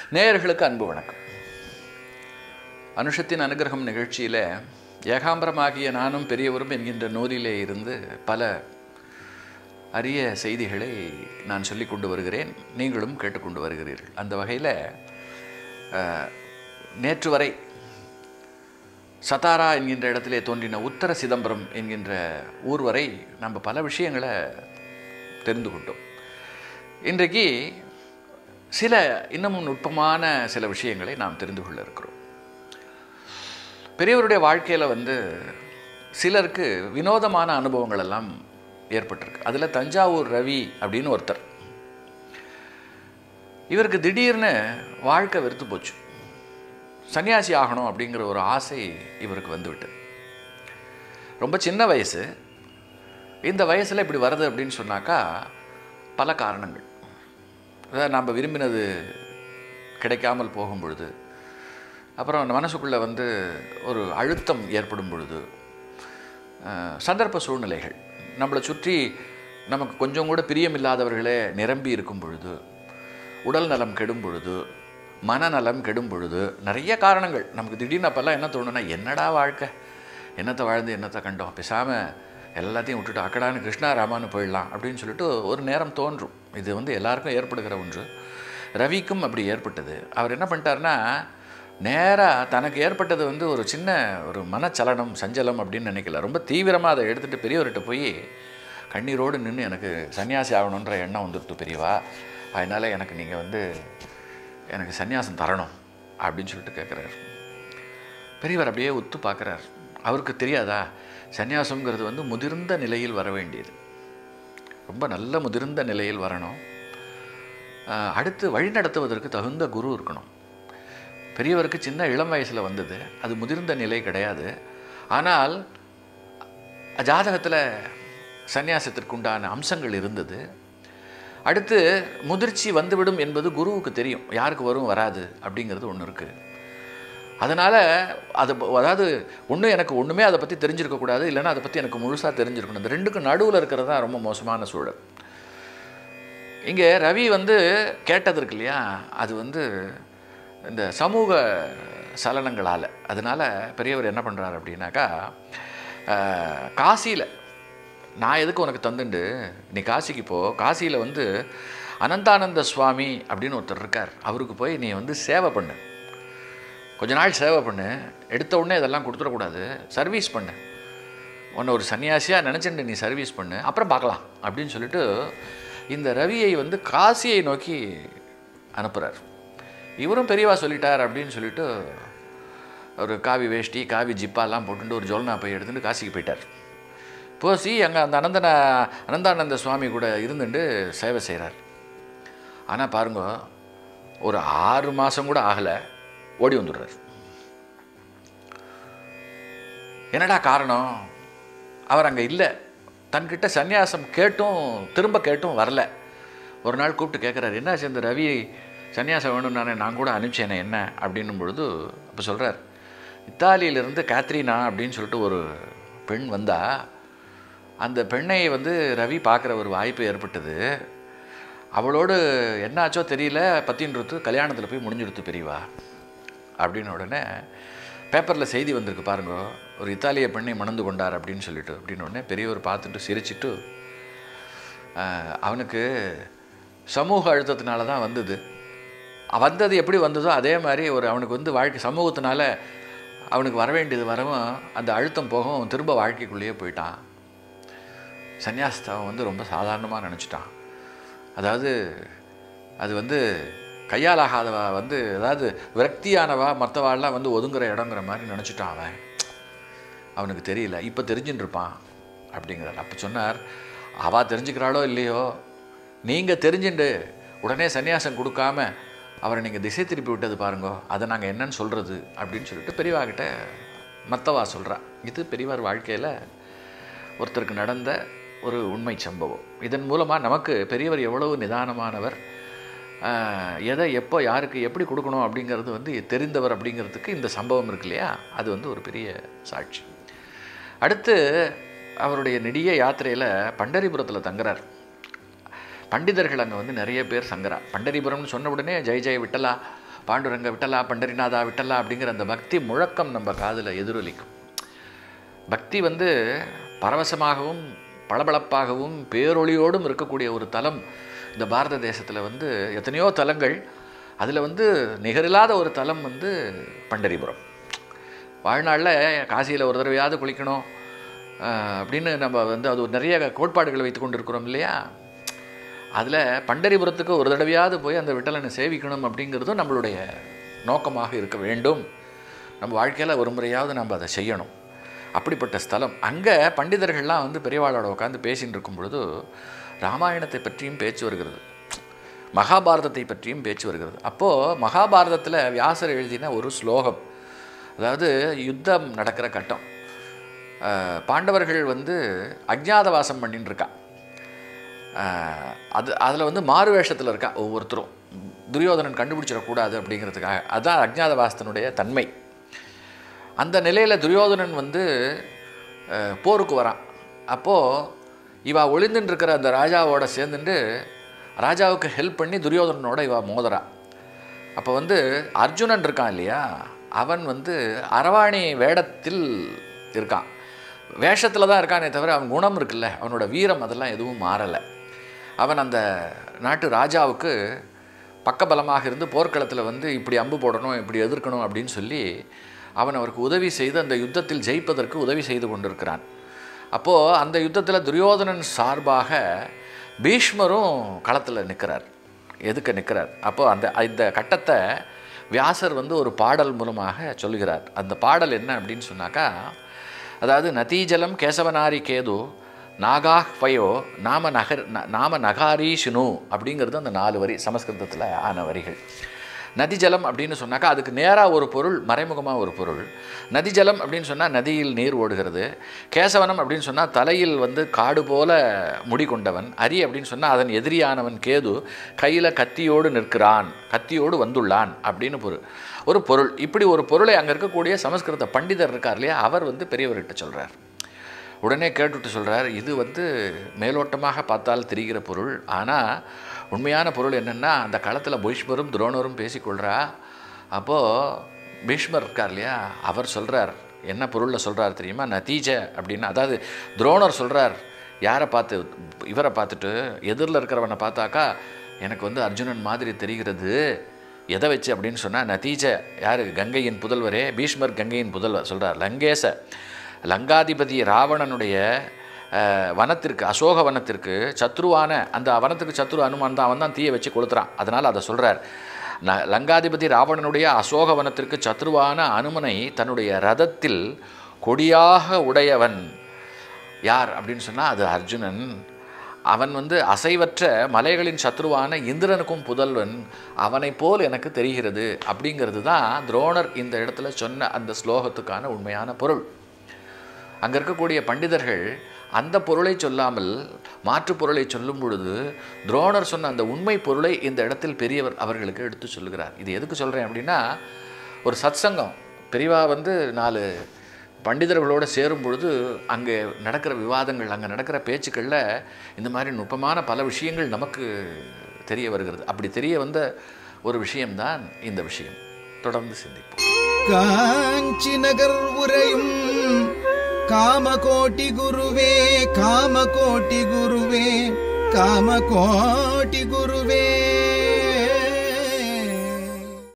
நேயர்களுக்கு அன்பு வணக்கம் அனுஷத்தின் அனுகிரகம் நிகழ்ச்சியில் ஏகாம்பரமாகிய நானும் பெரியவரும் என்கின்ற நூலிலே இருந்து பல அரிய செய்திகளை நான் சொல்லிக் கொண்டு வருகிறேன் நீங்களும் கேட்டுக்கொண்டு வருகிறீர்கள் அந்த வகையில் அஹ், நேற்று வரை சதாரா என்கின்ற இடத்திலே தோன்றின உத்தர சிதம்பரம் என்கின்ற ஊர் வரை நம்ம பல விஷயங்களை தெரிந்து கொண்டோம் இன்றைக்கு சில இன்னமும் நுட்பமான சில விஷயங்களை நாம் தெரிந்து கொள்ள இருக்கிறோம் பெரியவருடைய வாழ்க்கையில் வந்து சிலருக்கு வினோதமான அனுபவங்கள் எல்லாம் ஏற்பட்டிருக்கு அதில் தஞ்சாவூர் ரவி அப்படின்னு ஒருத்தர் இவருக்கு திடீர்னு வாழ்க்கை வெறுத்து போச்சு சன்னியாசி ஆகணும் அப்படிங்கிற ஒரு ஆசை இவருக்கு வந்துவிட்டது ரொம்ப சின்ன வயசு இந்த வயசில் இப்படி வருது அப்படின்னு சொன்னாக்கா பல காரணங்கள் அதாவது நம்ம விரும்பினது கிடைக்காமல் போகும் பொழுது அப்புறம் மனசுக்குள்ளே வந்து ஒரு அழுத்தம் ஏற்படும் பொழுது அஹ், சந்தர்ப்ப சூழ்நிலைகள் நம்மளை சுற்றி நமக்கு கொஞ்சம் கூட பிரியமில்லாதவர்களே நிரம்பி இருக்கும் பொழுது உடல் நலம் கெடும் பொழுது மனநலம் கெடும் பொழுது நிறைய காரணங்கள் நமக்கு திடீர்னு அப்போல்லாம் என்ன தோணுன்னா என்னடா வாழ்க்கை என்னத்தை வாழ்ந்து என்னத்தை கண்டோம் பேசாமல் எல்லாத்தையும் விட்டுட்டு அக்கடான்னு கிருஷ்ணா ராமான்னு போயிடலாம் அப்படின்னு சொல்லிட்டு ஒரு நேரம் தோன்றும் இது வந்து எல்லாருக்கும் ஏற்படுகிற ஒன்று ரவிக்கும் அப்படி ஏற்பட்டது அவர் என்ன பண்ணிட்டாருன்னா நேராக தனக்கு ஏற்பட்டது வந்து ஒரு சின்ன ஒரு மனச்சலனம் சஞ்சலம் அப்படின்னு நினைக்கல ரொம்ப தீவிரமாக அதை எடுத்துகிட்டு பெரியவர்கிட்ட போய் கண்ணீரோடு நின்று எனக்கு சன்னியாசி ஆகணுன்ற எண்ணம் வந்துடுத்து பெரியவா அதனால் எனக்கு நீங்கள் வந்து எனக்கு சன்னியாசம் தரணும் அப்படின்னு சொல்லிட்டு கேட்குறாரு பெரியவர் அப்படியே உத்து பார்க்குறார் அவருக்கு தெரியாதா சந்நியாசம்ங்கிறது வந்து முதிர்ந்த நிலையில் வர வேண்டியது ரொம்ப நல்ல முதிர்ந்த நிலையில் வரணும் ஆஹ் அடுத்து வழி நடத்துவதற்கு தகுந்த குரு இருக்கணும் பெரியவருக்கு சின்ன இளம் வயசில் வந்தது அது முதிர்ந்த நிலை கிடையாது ஆனால் ஜாதகத்தில் சந்நியாசத்திற்குண்டான அம்சங்கள் இருந்தது அடுத்து முதிர்ச்சி வந்துவிடும் என்பது குருவுக்கு தெரியும் யாருக்கு வரும் வராது அப்படிங்கிறது ஒன்று இருக்குது அதனால் அது அதாவது ஒன்றும் எனக்கு ஒன்றுமே அதை பற்றி தெரிஞ்சிருக்கக்கூடாது இல்லைன்னா அதை பற்றி எனக்கு முழுசாக தெரிஞ்சிருக்கணும் இந்த ரெண்டுக்கும் நடுவில் இருக்கிறது தான் ரொம்ப மோசமான சூழல் இங்கே ரவி வந்து கேட்டது இருக்கு இல்லையா அது வந்து இந்த சமூக சலனங்களால் அதனால் பெரியவர் என்ன பண்ணுறாரு அப்படின்னாக்கா காசியில் நான் எதுக்கு உனக்கு தந்துண்டு நீ காசிக்கு போ காசியில் வந்து அனந்தானந்த சுவாமி அப்படின்னு ஒருத்தர் இருக்கார் அவருக்கு போய் நீ வந்து சேவை பண்ணு கொஞ்ச நாள் சேவை பண்ணு எடுத்த உடனே இதெல்லாம் கொடுத்துடக்கூடாது சர்வீஸ் பண்ணு உன்னை ஒரு சன்னியாசியாக நினச்சிட்டு நீ சர்வீஸ் பண்ணு அப்புறம் பார்க்கலாம் அப்படின்னு சொல்லிட்டு இந்த ரவியை வந்து காசியை நோக்கி அனுப்புகிறார் இவரும் பெரியவா சொல்லிட்டார் அப்படின்னு சொல்லிட்டு ஒரு காவி வேஷ்டி காவி ஜிப்பாலாம் போட்டுட்டு ஒரு ஜோல்னா போய் எடுத்துட்டு காசிக்கு போயிட்டார் போசி அங்கே அந்த அனந்தன அனந்தானந்த சுவாமி கூட இருந்துட்டு சேவை செய்கிறார் ஆனால் பாருங்க ஒரு ஆறு மாதம் கூட ஆகலை ஓடி வந்துடுறார் என்னடா காரணம் அவர் அங்கே இல்லை தன்கிட்ட சந்நியாசம் கேட்டும் திரும்ப கேட்டும் வரல ஒரு நாள் கூப்பிட்டு கேட்குறாரு என்னாச்சு இந்த ரவி சன்னியாசம் வேணும் நானே நான் கூட அனுப்பிச்சேனே என்ன அப்படின்னும் பொழுது அப்போ சொல்கிறார் இத்தாலியிலிருந்து கேத்ரினா அப்படின்னு சொல்லிட்டு ஒரு பெண் வந்தா அந்த பெண்ணை வந்து ரவி பார்க்குற ஒரு வாய்ப்பு ஏற்பட்டது அவளோடு என்னாச்சோ தெரியல பத்தின்றது கல்யாணத்தில் போய் முடிஞ்சுடுத்து பெரியவா அப்படின்னு உடனே பேப்பரில் செய்தி வந்திருக்கு பாருங்க ஒரு இத்தாலிய பெண்ணை மணந்து கொண்டார் அப்படின்னு சொல்லிட்டு அப்படின்னு உடனே பெரியவர் பார்த்துட்டு சிரிச்சிட்டு ஆஹ், அவனுக்கு சமூக அழுத்தத்தினால தான் வந்தது வந்தது எப்படி வந்ததோ அதே மாதிரி ஒரு அவனுக்கு வந்து வாழ்க்கை சமூகத்தினால அவனுக்கு வர வேண்டியது வரவும் அந்த அழுத்தம் போகவும் அவன் திரும்ப வாழ்க்கைக்குள்ளேயே போயிட்டான் சன்னியாசத்தை அவன் வந்து ரொம்ப சாதாரணமாக நினச்சிட்டான் அதாவது அது வந்து கையால் ஆகாதவா வந்து அதாவது விரக்தியானவா மற்றவாள்லாம் வந்து ஒதுங்குற இடங்கிற மாதிரி நினச்சிட்டான் அவன் அவனுக்கு தெரியல இப்போ தெரிஞ்சுட்டு இருப்பான் அப்படிங்கிறார் அப்போ சொன்னார் அவள் தெரிஞ்சுக்கிறாளோ இல்லையோ நீங்கள் தெரிஞ்சுண்டு உடனே சன்னியாசம் கொடுக்காம அவரை நீங்கள் திசை திருப்பி விட்டது பாருங்கோ அதை நாங்கள் என்னன்னு சொல்கிறது அப்படின்னு சொல்லிட்டு பெரியவா கிட்ட மற்றவா சொல்கிறா இது பெரியவார் வாழ்க்கையில் ஒருத்தருக்கு நடந்த ஒரு உண்மை சம்பவம் இதன் மூலமாக நமக்கு பெரியவர் எவ்வளவு நிதானமானவர் ஆஹ், எதை எப்போ யாருக்கு எப்படி கொடுக்கணும் அப்படிங்கிறது வந்து தெரிந்தவர் அப்படிங்கிறதுக்கு இந்த சம்பவம் இருக்கு இல்லையா அது வந்து ஒரு பெரிய சாட்சி அடுத்து அவருடைய நெடிய யாத்திரையில் பண்டரிபுரத்தில் தங்குறார் பண்டிதர்கள் அங்கே வந்து நிறைய பேர் சங்கரா பண்டரிபுரம்னு சொன்ன உடனே ஜெய் ஜெய் விட்டலா பாண்டுரங்க விட்டலா பண்டரிநாதா விட்டலா அப்படிங்கிற அந்த பக்தி முழக்கம் நம்ம காதில் எதிரொலிக்கும் பக்தி வந்து பரவசமாகவும் பளபளப்பாகவும் பேரொளியோடும் இருக்கக்கூடிய ஒரு தலம் இந்த பாரத தேசத்தில் வந்து எத்தனையோ தலங்கள் அதில் வந்து நிகரில்லாத ஒரு தலம் வந்து பண்டரிபுரம் வாழ்நாளில் காசியில் ஒரு தடவையாவது குளிக்கணும் ஆஹ், அப்படின்னு நம்ம வந்து அது ஒரு நிறைய கோட்பாடுகளை வைத்து கொண்டு இருக்கிறோம் இல்லையா அதில் பண்டரிபுரத்துக்கு ஒரு தடவையாவது போய் அந்த விட்டலனை சேவிக்கணும் அப்படிங்கிறதும் நம்மளுடைய நோக்கமாக இருக்க வேண்டும் நம்ம வாழ்க்கையில் ஒரு முறையாவது நம்ம அதை செய்யணும் அப்படிப்பட்ட ஸ்தலம் அங்கே பண்டிதர்கள்லாம் வந்து பெரியவாளோட உட்காந்து பேசின்னு இருக்கும் பொழுது ராமாயணத்தை பற்றியும் பேச்சு வருகிறது மகாபாரதத்தை பற்றியும் பேச்சு வருகிறது அப்போது மகாபாரதத்தில் வியாசர் எழுதின ஒரு ஸ்லோகம் அதாவது யுத்தம் நடக்கிற கட்டம் அஹ், பாண்டவர்கள் வந்து அஜ்ஞாதவாசம் பண்ணின்னு இருக்கா அஹ், அது அதில் வந்து மாறு வேஷத்தில் இருக்கா ஒவ்வொருத்தரும் துரியோதனன் கண்டுபிடிச்சிடக்கூடாது அப்படிங்கிறதுக்காக அதுதான் அஜ்ஞாதவாசத்தினுடைய தன்மை அந்த நிலையில் துரியோதனன் வந்து அஹ், போருக்கு வரான் அப்போது இவா ஒளிந்துன்னு இருக்கிற அந்த ராஜாவோட சேர்ந்துட்டு ராஜாவுக்கு ஹெல்ப் பண்ணி துரியோதனனோட இவா மோதுறா அப்போ வந்து அர்ஜுனன் இருக்கான் இல்லையா அவன் வந்து அரவாணி வேடத்தில் இருக்கான் வேஷத்தில் தான் இருக்கானே தவிர அவன் குணம் இருக்குல்ல அவனோட வீரம் அதெல்லாம் எதுவும் மாறலை அவன் அந்த நாட்டு ராஜாவுக்கு பக்கபலமாக இருந்து போர்க்களத்தில் வந்து இப்படி அம்பு போடணும் இப்படி எதிர்க்கணும் அப்படின்னு சொல்லி அவன் அவருக்கு உதவி செய்து அந்த யுத்தத்தில் ஜெயிப்பதற்கு உதவி செய்து கொண்டிருக்கிறான் அப்போது அந்த யுத்தத்தில் துரியோதனன் சார்பாக பீஷ்மரும் களத்தில் நிற்கிறார் எதுக்க நிற்கிறார் அப்போது அந்த இந்த கட்டத்தை வியாசர் வந்து ஒரு பாடல் மூலமாக சொல்கிறார் அந்த பாடல் என்ன அப்படின்னு சொன்னாக்கா அதாவது நதீஜலம் கேசவனாரி கேது நாகாஹ் வயோ நாம நகர் ந- நாம நகாரி ஷினு அப்படிங்கிறது அந்த நாலு வரி சமஸ்கிருதத்தில் ஆன வரிகள் நதிஜலம் அப்படின்னு சொன்னாக்கா அதுக்கு நேராக ஒரு பொருள் மறைமுகமாக ஒரு பொருள் நதிஜலம் அப்படின்னு சொன்னால் நதியில் நீர் ஓடுகிறது கேசவனம் அப்படின்னு சொன்னால் தலையில் வந்து காடு போல முடி கொண்டவன் அரி அப்படின்னு சொன்னால் அதன் எதிரியானவன் கேது கையில் கத்தியோடு நிற்கிறான் கத்தியோடு வந்துள்ளான் அப்படின்னு பொருள் ஒரு பொருள் இப்படி ஒரு பொருளை அங்கே இருக்கக்கூடிய சமஸ்கிருத பண்டிதர் இருக்கார் இல்லையா அவர் வந்து பெரியவர்கிட்ட சொல்கிறார் உடனே கேட்டுட்டு சொல்கிறார் இது வந்து மேலோட்டமாக பார்த்தால் தெரிகிற பொருள் ஆனால் உண்மையான பொருள் என்னென்னா அந்த களத்தில் பீஷ்மரும் துரோணரும் பேசிக்கொள்கிறா அப்போது பீஷ்மர் இருக்கார் இல்லையா அவர் சொல்கிறார் என்ன பொருளில் சொல்கிறார் தெரியுமா நதீஜ அப்படின்னு அதாவது துரோணர் சொல்கிறார் யாரை பார்த்து இவரை பார்த்துட்டு எதிரில் இருக்கிறவனை பார்த்தாக்கா எனக்கு வந்து அர்ஜுனன் மாதிரி தெரிகிறது எதை வச்சு அப்படின்னு சொன்னால் நதீஜ யார் கங்கையின் புதல்வரே பீஷ்மர் கங்கையின் புதல்வர் சொல்கிறார் லங்கேச லங்காதிபதி ராவணனுடைய அஹ், வனத்திற்கு அசோக வனத்திற்கு சத்ருவான அந்த வனத்துக்கு சத்ரு அனுமான் தான் அவன் தான் தீயை வச்சு கொளுத்துறான் அதனால் அதை சொல்கிறார் ந லங்காதிபதி ராவணனுடைய அசோக வனத்திற்கு சத்ருவான அனுமனை தன்னுடைய ரதத்தில் கொடியாக உடையவன் யார் அப்படின்னு சொன்னால் அது அர்ஜுனன் அவன் வந்து அசைவற்ற மலைகளின் சத்ருவான இந்திரனுக்கும் புதல்வன் அவனைப் போல் எனக்கு தெரிகிறது அப்படிங்கிறது தான் துரோணர் இந்த இடத்துல சொன்ன அந்த ஸ்லோகத்துக்கான உண்மையான பொருள் அங்கே இருக்கக்கூடிய பண்டிதர்கள் அந்த பொருளை சொல்லாமல் மாற்று பொருளை சொல்லும் பொழுது துரோணர் சொன்ன அந்த உண்மை பொருளை இந்த இடத்தில் பெரியவர் அவர்களுக்கு எடுத்து சொல்லுகிறார் இது எதுக்கு சொல்கிறேன் அப்படின்னா ஒரு சத்சங்கம் பெரியவா வந்து நாலு பண்டிதர்களோடு சேரும் பொழுது அங்கே நடக்கிற விவாதங்கள் அங்கே நடக்கிற பேச்சுக்களில் இந்த மாதிரி நுட்பமான பல விஷயங்கள் நமக்கு தெரிய வருகிறது அப்படி தெரிய வந்த ஒரு விஷயம்தான் இந்த விஷயம் தொடர்ந்து சிந்திப்போம் காஞ்சி நகர் உரையும் காமகோட்டி குருவே காமகோட்டி குருவே காமகோட்டி குருவே